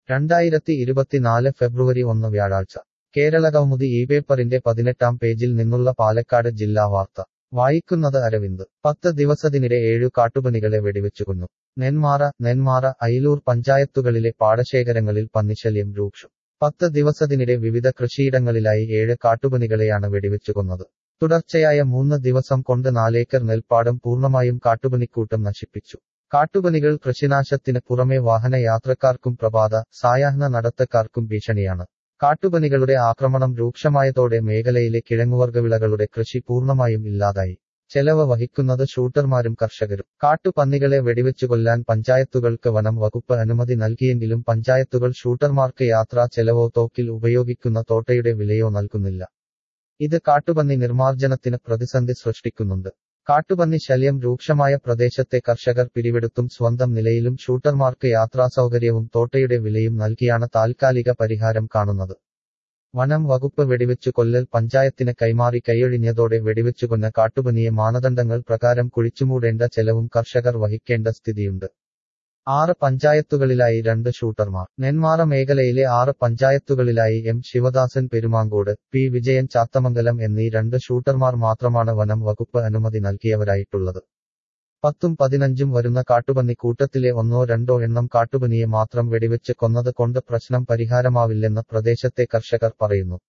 രണ്ടായിരത്തി ഇരുപത്തിനാല് ഫെബ്രുവരി ഒന്ന് വ്യാഴാഴ്ച കേരളകൗമുദി ഈ പേപ്പറിന്റെ പതിനെട്ടാം പേജിൽ നിന്നുള്ള പാലക്കാട് ജില്ലാ വാർത്ത വായിക്കുന്നത് അരവിന്ദ് പത്ത് ദിവസത്തിനിടെ ഏഴു കാട്ടുപന്നികളെ വെടിവെച്ചുകൊന്നു നെന്മാറ നെന്മാറ അയിലൂർ പഞ്ചായത്തുകളിലെ പാടശേഖരങ്ങളിൽ പന്നിശല്യം രൂക്ഷം പത്ത് ദിവസത്തിനിടെ വിവിധ കൃഷിയിടങ്ങളിലായി ഏഴ് കാട്ടുപന്നികളെയാണ് വെടിവെച്ചുകൊന്നത് തുടർച്ചയായ മൂന്ന് ദിവസം കൊണ്ട് നാലേക്കർ നെൽപ്പാടം പൂർണ്ണമായും കാട്ടുപന്നിക്കൂട്ടം നശിപ്പിച്ചു കാട്ടുപന്നികൾ കൃഷിനാശത്തിന് പുറമെ വാഹന യാത്രക്കാർക്കും പ്രഭാത സായാഹ്ന നടത്തക്കാർക്കും ഭീഷണിയാണ് കാട്ടുപന്നികളുടെ ആക്രമണം രൂക്ഷമായതോടെ മേഖലയിലെ കിഴങ്ങുവർഗവിളകളുടെ കൃഷി പൂർണ്ണമായും ഇല്ലാതായി ചെലവ് വഹിക്കുന്നത് ഷൂട്ടർമാരും കർഷകരും കാട്ടുപന്നികളെ വെടിവെച്ചു കൊല്ലാൻ പഞ്ചായത്തുകൾക്ക് വനം വകുപ്പ് അനുമതി നൽകിയെങ്കിലും പഞ്ചായത്തുകൾ ഷൂട്ടർമാർക്ക് യാത്രാ ചെലവോ തോക്കിൽ ഉപയോഗിക്കുന്ന തോട്ടയുടെ വിലയോ നൽകുന്നില്ല ഇത് കാട്ടുപന്നി നിർമ്മാർജ്ജനത്തിന് പ്രതിസന്ധി സൃഷ്ടിക്കുന്നുണ്ട് കാട്ടുപന്നി ശല്യം രൂക്ഷമായ പ്രദേശത്തെ കർഷകർ പിരിവെടുത്തും സ്വന്തം നിലയിലും ഷൂട്ടർമാർക്ക് യാത്രാസൗകര്യവും തോട്ടയുടെ വിലയും നൽകിയാണ് താൽക്കാലിക പരിഹാരം കാണുന്നത് വനം വകുപ്പ് വെടിവെച്ചു കൊല്ലൽ പഞ്ചായത്തിന് കൈമാറി കൈയൊഴിഞ്ഞതോടെ വെടിവെച്ചുകൊന്ന കാട്ടുപനിയെ മാനദണ്ഡങ്ങൾ പ്രകാരം കുഴിച്ചുമൂടേണ്ട ചെലവും കർഷകർ വഹിക്കേണ്ട സ്ഥിതിയുണ്ട് ആറ് പഞ്ചായത്തുകളിലായി രണ്ട് ഷൂട്ടർമാർ നെന്മാറ മേഖലയിലെ ആറ് പഞ്ചായത്തുകളിലായി എം ശിവദാസൻ പെരുമാങ്കോട് പി വിജയൻ ചാത്തമംഗലം എന്നീ രണ്ട് ഷൂട്ടർമാർ മാത്രമാണ് വനം വകുപ്പ് അനുമതി നൽകിയവരായിട്ടുള്ളത് പത്തും പതിനഞ്ചും വരുന്ന കാട്ടുപന്നി കൂട്ടത്തിലെ ഒന്നോ രണ്ടോ എണ്ണം കാട്ടുപനിയെ മാത്രം വെടിവെച്ച് കൊന്നത് കൊണ്ട് പ്രശ്നം പരിഹാരമാവില്ലെന്ന് പ്രദേശത്തെ കർഷകർ പറയുന്നു